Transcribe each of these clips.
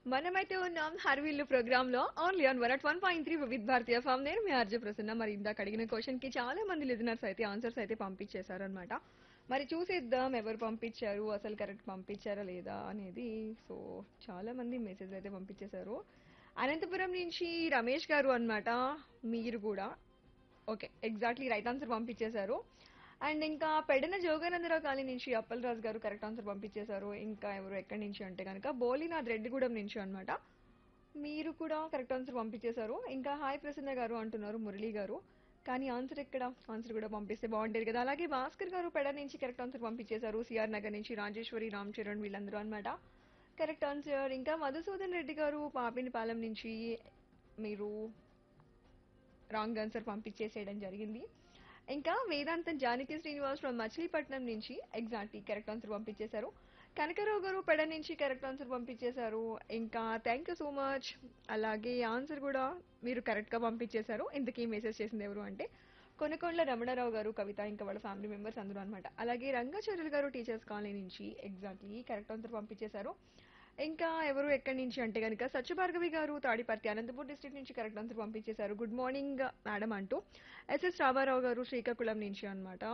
మనమైతే ఉన్నాం హర్విల్లు ప్రోగ్రామ్ లో only on one one point three with భారతీయ ఫామ్ నేను మీ ఆర్జే ప్రసన్న మరి ఇందాక అడిగిన క్వశ్చన్ కి చాలా మంది లిజనర్స్ అయితే ఆన్సర్స్ అయితే పంపించేశారు అనమాట మరి చూసేద్దాం ఎవరు పంపించారు అసలు కరెక్ట్ పంపించారా లేదా అనేది సో చాలా మంది మెసేజ్ అయితే పంపించేశారు అనంతపురం నుంచి రమేష్ గారు అన్నమాట మీరు కూడా ఓకే ఎగ్జాక్ట్లీ రైట్ ఆన్సర్ పంపించేశారు అండ్ ఇంకా పెడన జోగానందరావు కాలనీ నుంచి అప్పలరాజు గారు కరెక్ట్ ఆన్సర్ పంపించేశారు ఇంకా ఎవరు ఎక్కడి నుంచి అంటే కనుక బోలినాథ్ రెడ్డిగూడెం నుంచి అన్నమాట మీరు కూడా కరెక్ట్ ఆన్సర్ పంపించేశారు ఇంకా హాయ్ ప్రసన్న గారు అంటున్నారు మురళి గారు కానీ ఆన్సర్ ఎక్కడ ఆన్సర్ కూడా పంపిస్తే బాగుండేది కదా అలాగే భాస్కర్ గారు పెడ నుంచి కరెక్ట్ ఆన్సర్ పంపించేశారు సిఆర్ నగర్ నుంచి రాజేశ్వరి రామ్ చరణ్ వీళ్ళందరూ అన్నమాట కరెక్ట్ ఆన్సర్ ఇంకా మధుసూదన్ రెడ్డి గారు పాపినిపాలెం నుంచి మీరు రాంగ్ ఆన్సర్ పంపించేసేయడం జరిగింది ఇంకా వేదాంతం జానకి శ్రీనివాస్ ఫ్రమ్ మచిలీపట్నం నుంచి ఎగ్జాక్ట్లీ కరెక్ట్ ఆన్సర్ పంపించేశారు కనకరావు గారు పెడ నుంచి కరెక్ట్ ఆన్సర్ పంపించేశారు ఇంకా థ్యాంక్ యూ సో మచ్ అలాగే ఆన్సర్ కూడా మీరు కరెక్ట్గా పంపించేశారు ఇంతకీ మెసేజ్ చేసింది ఎవరు అంటే కొనకొండల రమణారావు గారు కవిత ఇంకా వాళ్ళ ఫ్యామిలీ మెంబర్స్ అందరూ అనమాట అలాగే రంగాచార్యులు గారు టీచర్స్ కాలనీ నుంచి ఎగ్జాక్ట్లీ కరెక్ట్ ఆన్సర్ పంపించేశారు ఇంకా ఎవరు ఎక్కడి నుంచి అంటే కనుక సత్యభార్గవి గారు తాడిపర్తి అనంతపూర్ డిస్ట్రిక్ట్ నుంచి కరెక్ట్ ఆన్సర్ పంపించేశారు గుడ్ మార్నింగ్ మేడం అంటూ ఎస్ఎస్ రామారావు గారు శ్రీకాకుళం నుంచి అన్నమాట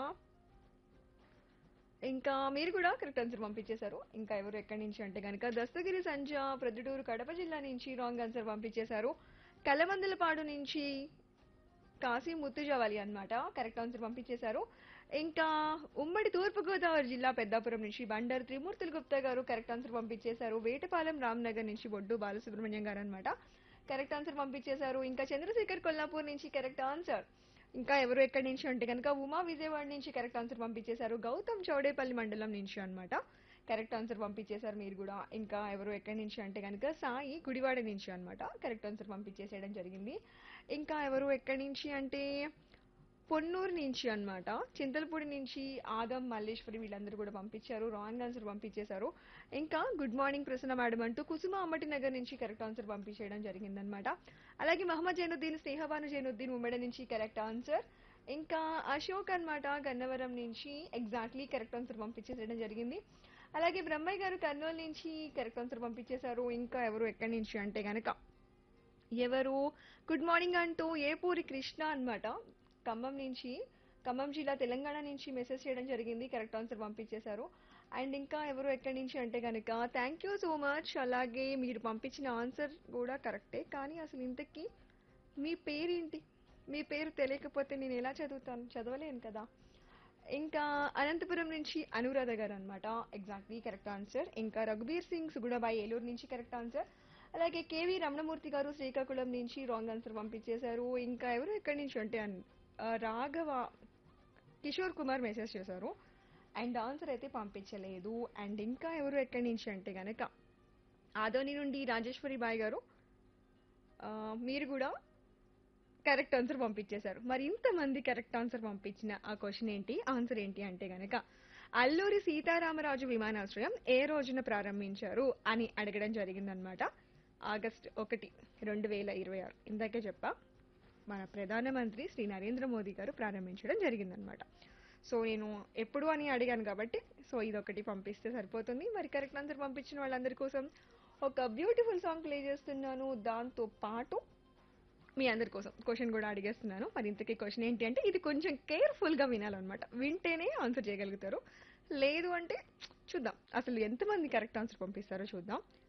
ఇంకా మీరు కూడా కరెక్ట్ ఆన్సర్ పంపించేశారు ఇంకా ఎవరు ఎక్కడి నుంచి అంటే కనుక దస్తగిరి సంజ ప్రొద్దుటూరు కడప జిల్లా నుంచి రాంగ్ ఆన్సర్ పంపించేశారు కలమందలపాడు నుంచి కాశీ ముత్తుజావాలి అన్నమాట కరెక్ట్ ఆన్సర్ పంపించేశారు ఇంకా ఉమ్మడి తూర్పుగోదావరి జిల్లా పెద్దాపురం నుంచి బండర్ త్రిమూర్తులు గుప్తా గారు కరెక్ట్ ఆన్సర్ పంపించేశారు వేటపాలెం రామ్నగర్ నుంచి బొడ్డు బాలసుబ్రహ్మణ్యం గారు అనమాట కరెక్ట్ ఆన్సర్ పంపించేశారు ఇంకా చంద్రశేఖర్ కొల్లాపూర్ నుంచి కరెక్ట్ ఆన్సర్ ఇంకా ఎవరు ఎక్కడి నుంచి అంటే కనుక ఉమా విజయవాడ నుంచి కరెక్ట్ ఆన్సర్ పంపించేశారు గౌతమ్ చౌడేపల్లి మండలం నుంచి అన్నమాట కరెక్ట్ ఆన్సర్ పంపించేశారు మీరు కూడా ఇంకా ఎవరు ఎక్కడి నుంచి అంటే కనుక సాయి గుడివాడ నుంచి అన్నమాట కరెక్ట్ ఆన్సర్ పంపించేసేయడం జరిగింది ఇంకా ఎవరు ఎక్కడి నుంచి అంటే పొన్నూరు నుంచి అన్నమాట చింతలపూడి నుంచి ఆదం మల్లేశ్వరి వీళ్ళందరూ కూడా పంపించారు రాంగ్ ఆన్సర్ పంపించేశారు ఇంకా గుడ్ మార్నింగ్ ప్రసన్న మేడం అంటూ కుసుమ అమ్మటి నగర్ నుంచి కరెక్ట్ ఆన్సర్ పంపించేయడం జరిగిందనమాట అలాగే మహమ్మద్ జైనుద్దీన్ స్నేహబాను జైనుద్దీన్ ఉమ్మడి నుంచి కరెక్ట్ ఆన్సర్ ఇంకా అశోక్ అన్నమాట గన్నవరం నుంచి ఎగ్జాక్ట్లీ కరెక్ట్ ఆన్సర్ పంపించేసేయడం జరిగింది అలాగే బ్రహ్మయ్య గారు కర్నూలు నుంచి కరెక్ట్ ఆన్సర్ పంపించేశారు ఇంకా ఎవరు ఎక్కడి నుంచి అంటే గనక ఎవరు గుడ్ మార్నింగ్ అంటూ ఏపూరి కృష్ణ అన్నమాట ఖమ్మం నుంచి ఖమ్మం జిల్లా తెలంగాణ నుంచి మెసేజ్ చేయడం జరిగింది కరెక్ట్ ఆన్సర్ పంపించేశారు అండ్ ఇంకా ఎవరు ఎక్కడి నుంచి అంటే కనుక థ్యాంక్ యూ సో మచ్ అలాగే మీరు పంపించిన ఆన్సర్ కూడా కరెక్టే కానీ అసలు ఇంతకీ మీ పేరేంటి మీ పేరు తెలియకపోతే నేను ఎలా చదువుతాను చదవలేను కదా ఇంకా అనంతపురం నుంచి అనురాధ గారు అనమాట ఎగ్జాక్ట్లీ కరెక్ట్ ఆన్సర్ ఇంకా రఘుబీర్ సింగ్ సుగుణబాయి ఏలూరు నుంచి కరెక్ట్ ఆన్సర్ అలాగే కేవి రమణమూర్తి గారు శ్రీకాకుళం నుంచి రాంగ్ ఆన్సర్ పంపించేశారు ఇంకా ఎవరు ఎక్కడి నుంచి అంటే అన్- ఆ, రాఘవ కిషోర్ కుమార్ మెసేజ్ చేశారు అండ్ ఆన్సర్ అయితే పంపించలేదు అండ్ ఇంకా ఎవరు ఎక్కడి నుంచి అంటే గనక ఆదోని నుండి రాజేశ్వరి బాయ్ గారు ఆ, మీరు కూడా కరెక్ట్ ఆన్సర్ పంపించేశారు మరి ఇంతమంది కరెక్ట్ ఆన్సర్ పంపించిన ఆ క్వశ్చన్ ఏంటి ఆన్సర్ ఏంటి అంటే గనక అల్లూరి సీతారామరాజు విమానాశ్రయం ఏ రోజున ప్రారంభించారు అని అడగడం జరిగిందనమాట ఆగస్ట్ ఒకటి రెండు వేల ఇరవై ఆరు ఇందాకే చెప్పా మన ప్రధానమంత్రి శ్రీ నరేంద్ర మోదీ గారు ప్రారంభించడం జరిగిందనమాట సో నేను ఎప్పుడు అని అడిగాను కాబట్టి సో ఇదొకటి పంపిస్తే సరిపోతుంది మరి కరెక్ట్ ఆన్సర్ పంపించిన వాళ్ళందరి కోసం ఒక బ్యూటిఫుల్ సాంగ్ ప్లే చేస్తున్నాను దాంతో పాటు మీ అందరి కోసం క్వశ్చన్ కూడా అడిగేస్తున్నాను మరి ఇంతకీ క్వశ్చన్ ఏంటి అంటే ఇది కొంచెం కేర్ఫుల్గా వినాలన్నమాట వింటేనే ఆన్సర్ చేయగలుగుతారు లేదు అంటే చూద్దాం అసలు ఎంతమంది కరెక్ట్ ఆన్సర్ పంపిస్తారో చూద్దాం